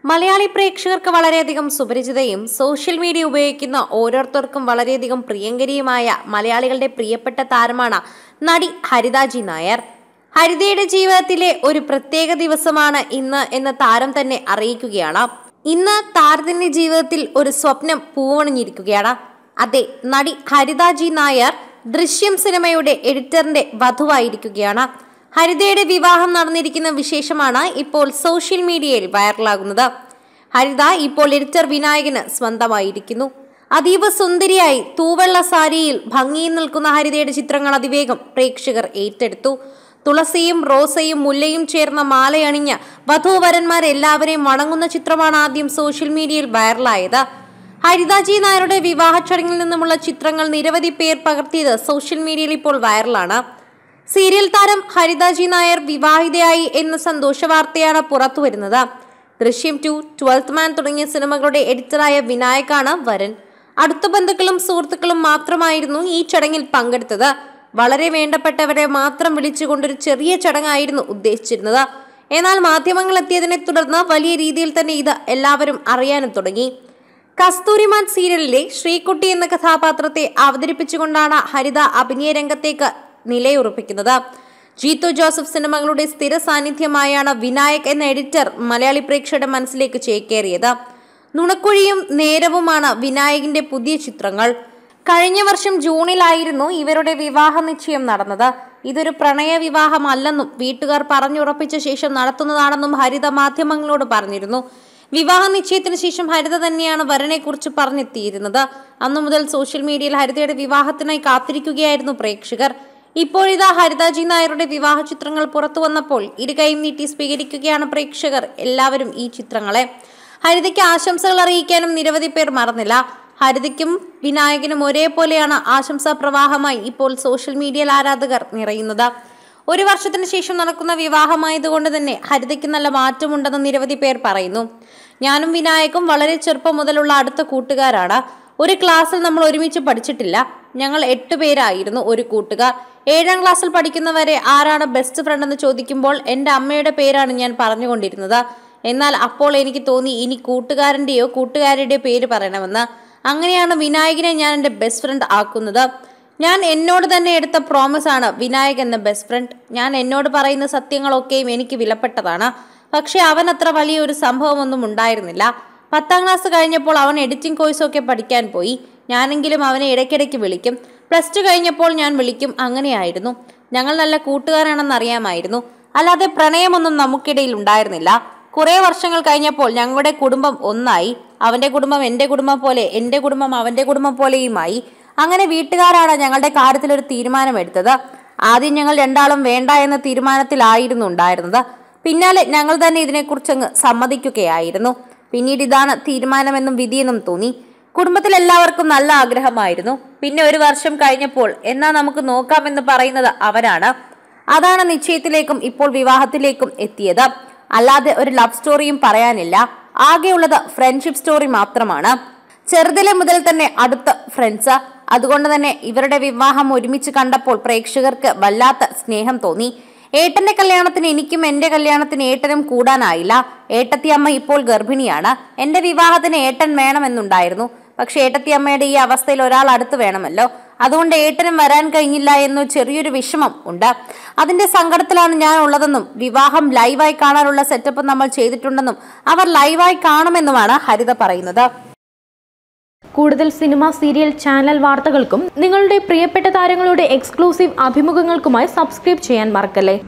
മലയാളി പ്രേക്ഷകർക്ക് വളരെയധികം സുപരിചിതയും social media ഉപയോഗിക്കുന്ന ഓരോരുത്തർക്കും വളരെയധികം പ്രിയങ്കരിയുമായ മലയാളികളുടെ പ്രിയപ്പെട്ട താരമാണ് നടി ഹരിതാജി നായർ ഹരിതയുടെ ജീവിതത്തിലെ ഒരു പ്രത്യേക ദിവസമാണ് ഇന്ന് എന്ന് താരം തന്നെ അറിയിക്കുകയാണ് ഇന്ന് താരത്തിന്റെ ജീവിതത്തിൽ ഒരു സ്വപ്നം പൂവണിഞ്ഞിരിക്കുകയാണ് അതെ നടി ഹരിതാജി നായർ ദൃശ്യം സിനിമയുടെ എഡിറ്ററിന്റെ വധുവായിരിക്കുകയാണ് ഹരിതയുടെ വിവാഹം നടന്നിരിക്കുന്ന വിശേഷമാണ് ഇപ്പോൾ സോഷ്യൽ മീഡിയയിൽ വൈറലാകുന്നത് ഹരിത ഇപ്പോൾ എഡിറ്റർ വിനായകന് സ്വന്തമായിരിക്കുന്നു അതീവ സുന്ദരിയായി തൂവെള്ള സാരിയിൽ ഭംഗിയിൽ നിൽക്കുന്ന ഹരിതയുടെ ചിത്രങ്ങൾ അതിവേഗം പ്രേക്ഷകർ ഏറ്റെടുത്തു തുളസിയും റോസയും മുല്ലയും ചേർന്ന മാലയണിഞ്ഞ വധൂവരന്മാരെല്ലാവരെയും വണങ്ങുന്ന ചിത്രമാണ് ആദ്യം സോഷ്യൽ മീഡിയയിൽ വൈറലായത് ഹരിതാജി നായരുടെ വിവാഹ ചടങ്ങിൽ നിന്നുമുള്ള ചിത്രങ്ങൾ നിരവധി പേർ പകർത്തിയത് സോഷ്യൽ മീഡിയയിൽ ഇപ്പോൾ വൈറലാണ് സീരിയൽ താരം ഹരിതാജി നായർ വിവാഹിതയായി എന്ന സന്തോഷ വാർത്തയാണ് പുറത്തുവരുന്നത് ദൃശ്യം ടു ട്വൽത്ത് മാൻ തുടങ്ങിയ സിനിമകളുടെ എഡിറ്ററായ വിനായകാണ് വരൻ അടുത്ത ബന്ധുക്കളും സുഹൃത്തുക്കളും മാത്രമായിരുന്നു ഈ ചടങ്ങിൽ പങ്കെടുത്തത് വളരെ വേണ്ടപ്പെട്ടവരെ മാത്രം വിളിച്ചുകൊണ്ടൊരു ചെറിയ ചടങ്ങായിരുന്നു ഉദ്ദേശിച്ചിരുന്നത് എന്നാൽ മാധ്യമങ്ങൾ എത്തിയതിനെ തുടർന്ന് വലിയ രീതിയിൽ തന്നെ ഇത് എല്ലാവരും അറിയാനും തുടങ്ങി കസ്തൂരിമാൻ സീരിയലിലെ ശ്രീകുട്ടി എന്ന കഥാപാത്രത്തെ അവതരിപ്പിച്ചുകൊണ്ടാണ് ഹരിത അഭിനയ രംഗത്തേക്ക് നിലയുറപ്പിക്കുന്നത് ജീത്തു ജോസഫ് സിനിമകളുടെ സ്ഥിര സാന്നിധ്യമായാണ് വിനായക് എന്ന എഡിറ്റർ മലയാളി പ്രേക്ഷകരുടെ മനസ്സിലേക്ക് ചേക്കേറിയത് നുണക്കുഴിയും നേരവുമാണ് വിനായകിന്റെ പുതിയ ചിത്രങ്ങൾ കഴിഞ്ഞ വർഷം ജൂണിലായിരുന്നു ഇവരുടെ വിവാഹ നിശ്ചയം നടന്നത് ഇതൊരു പ്രണയ വിവാഹമല്ലെന്നും വീട്ടുകാർ പറഞ്ഞുറപ്പിച്ച ശേഷം നടത്തുന്നതാണെന്നും ഹരിത മാധ്യമങ്ങളോട് പറഞ്ഞിരുന്നു വിവാഹ നിശ്ചയത്തിന് ശേഷം ഹരിത തന്നെയാണ് വരനെ കുറിച്ച് പറഞ്ഞെത്തിയിരുന്നത് അന്നു മുതൽ സോഷ്യൽ മീഡിയയിൽ ഹരിതയുടെ വിവാഹത്തിനായി കാത്തിരിക്കുകയായിരുന്നു പ്രേക്ഷകർ ഇപ്പോഴിതാ ഹരിതാജി നായരുടെ വിവാഹ ചിത്രങ്ങൾ പുറത്തു വന്നപ്പോൾ ഇരുകൈയും നീട്ടി സ്വീകരിക്കുകയാണ് പ്രേക്ഷകർ എല്ലാവരും ഈ ചിത്രങ്ങളെ ഹരിതയ്ക്ക് ആശംസകൾ അറിയിക്കാനും നിരവധി പേർ മറന്നില്ല ഹരിതയ്ക്കും വിനായകനും ഒരേപോലെയാണ് ആശംസാ പ്രവാഹമായി ഇപ്പോൾ സോഷ്യൽ മീഡിയയിൽ ആരാധകർ നിറയുന്നത് ഒരു വർഷത്തിന് ശേഷം നടക്കുന്ന വിവാഹമായതുകൊണ്ട് തന്നെ ഹരിതയ്ക്ക് നല്ല മാറ്റമുണ്ടെന്ന് നിരവധി പേർ പറയുന്നു ഞാനും വിനായകും വളരെ ചെറുപ്പം മുതലുള്ള അടുത്ത കൂട്ടുകാരാണ് ഒരു ക്ലാസ്സിൽ നമ്മൾ ഒരുമിച്ച് പഠിച്ചിട്ടില്ല ഞങ്ങൾ എട്ട് പേരായിരുന്നു ഒരു കൂട്ടുകാർ ഏഴാം ക്ലാസ്സിൽ പഠിക്കുന്നവരെ ആരാണ് ബെസ്റ്റ് ഫ്രണ്ട് എന്ന് ചോദിക്കുമ്പോൾ എൻ്റെ അമ്മയുടെ പേരാണ് ഞാൻ പറഞ്ഞുകൊണ്ടിരുന്നത് എന്നാൽ അപ്പോൾ എനിക്ക് തോന്നി ഇനി കൂട്ടുകാരൻ്റെയോ കൂട്ടുകാരുടെയോ പേര് പറയണമെന്ന് അങ്ങനെയാണ് വിനായകനെ ഞാൻ എൻ്റെ ബെസ്റ്റ് ഫ്രണ്ട് ആക്കുന്നത് ഞാൻ എന്നോട് തന്നെ എടുത്ത പ്രോമിസ് ആണ് വിനായക് എന്ന ബെസ്റ്റ് ഫ്രണ്ട് ഞാൻ എന്നോട് പറയുന്ന സത്യങ്ങളൊക്കെയും എനിക്ക് വിലപ്പെട്ടതാണ് പക്ഷെ അവൻ അത്ര വലിയൊരു സംഭവമൊന്നും ഉണ്ടായിരുന്നില്ല പത്താം ക്ലാസ് കഴിഞ്ഞപ്പോൾ അവൻ എഡിറ്റിംഗ് കോഴ്സൊക്കെ പഠിക്കാൻ പോയി ഞാനെങ്കിലും അവനെ ഇടയ്ക്കിടയ്ക്ക് വിളിക്കും പ്ലസ് ടു കഴിഞ്ഞപ്പോൾ ഞാൻ വിളിക്കും അങ്ങനെയായിരുന്നു ഞങ്ങൾ നല്ല കൂട്ടുകാരാണെന്ന് അറിയാമായിരുന്നു അല്ലാതെ പ്രണയമൊന്നും നമുക്കിടയിൽ ഉണ്ടായിരുന്നില്ല കുറേ വർഷങ്ങൾ കഴിഞ്ഞപ്പോൾ ഞങ്ങളുടെ കുടുംബം ഒന്നായി അവന്റെ കുടുംബം എൻ്റെ കുടുംബം പോലെ എൻ്റെ കുടുംബം അവന്റെ കുടുംബം പോലെയുമായി അങ്ങനെ വീട്ടുകാരാണ് ഞങ്ങളുടെ കാര്യത്തിൽ ഒരു തീരുമാനമെടുത്തത് ആദ്യം ഞങ്ങൾ രണ്ടാളും വേണ്ട എന്ന തീരുമാനത്തിലായിരുന്നു ഉണ്ടായിരുന്നത് പിന്നാലെ ഞങ്ങൾ തന്നെ ഇതിനെക്കുറിച്ച് അങ്ങ് സമ്മതിക്കുകയായിരുന്നു പിന്നീട് ഇതാണ് തീരുമാനമെന്നും വിധിയെന്നും തോന്നി കുടുംബത്തിൽ എല്ലാവർക്കും നല്ല ആഗ്രഹമായിരുന്നു പിന്നെ ഒരു വർഷം കഴിഞ്ഞപ്പോൾ എന്നാ നമുക്ക് നോക്കാമെന്ന് പറയുന്നത് അവരാണ് അതാണ് നിശ്ചയത്തിലേക്കും ഇപ്പോൾ വിവാഹത്തിലേക്കും എത്തിയത് അല്ലാതെ ഒരു ലവ് സ്റ്റോറിയും പറയാനില്ല ആകെയുള്ളത് ഫ്രണ്ട്ഷിപ്പ് സ്റ്റോറി മാത്രമാണ് ചെറുതിലെ മുതൽ തന്നെ അടുത്ത ഫ്രണ്ട്സ് അതുകൊണ്ട് തന്നെ ഇവരുടെ വിവാഹം ഒരുമിച്ച് കണ്ടപ്പോൾ പ്രേക്ഷകർക്ക് വല്ലാത്ത സ്നേഹം തോന്നി ഏട്ടന്റെ കല്യാണത്തിന് എനിക്കും എന്റെ കല്യാണത്തിന് ഏട്ടനും കൂടാനായില്ല ഏട്ടത്തി അമ്മ ഇപ്പോൾ ഗർഭിണിയാണ് എന്റെ വിവാഹത്തിന് ഏട്ടൻ വേണമെന്നുണ്ടായിരുന്നു പക്ഷെ ഏട്ടത്തി അമ്മയുടെ ഈ അവസ്ഥയിൽ ഒരാൾ അടുത്ത് വേണമല്ലോ അതുകൊണ്ട് ഏട്ടനും വരാൻ കഴിഞ്ഞില്ല എന്നു ചെറിയൊരു വിഷമം ഉണ്ട് അതിന്റെ സങ്കടത്തിലാണ് ഞാൻ ഉള്ളതെന്നും വിവാഹം ലൈവായി കാണാനുള്ള സെറ്റപ്പ് നമ്മൾ ചെയ്തിട്ടുണ്ടെന്നും അവർ ലൈവായി കാണുമെന്നുമാണ് ഹരിത പറയുന്നത് കൂടുതൽ സിനിമ സീരിയൽ ചാനൽ വാർത്തകൾക്കും നിങ്ങളുടെ പ്രിയപ്പെട്ട താരങ്ങളുടെ എക്സ്ക്ലൂസീവ് അഭിമുഖങ്ങൾക്കുമായി സബ്സ്ക്രൈബ് ചെയ്യാൻ മറക്കല്ലേ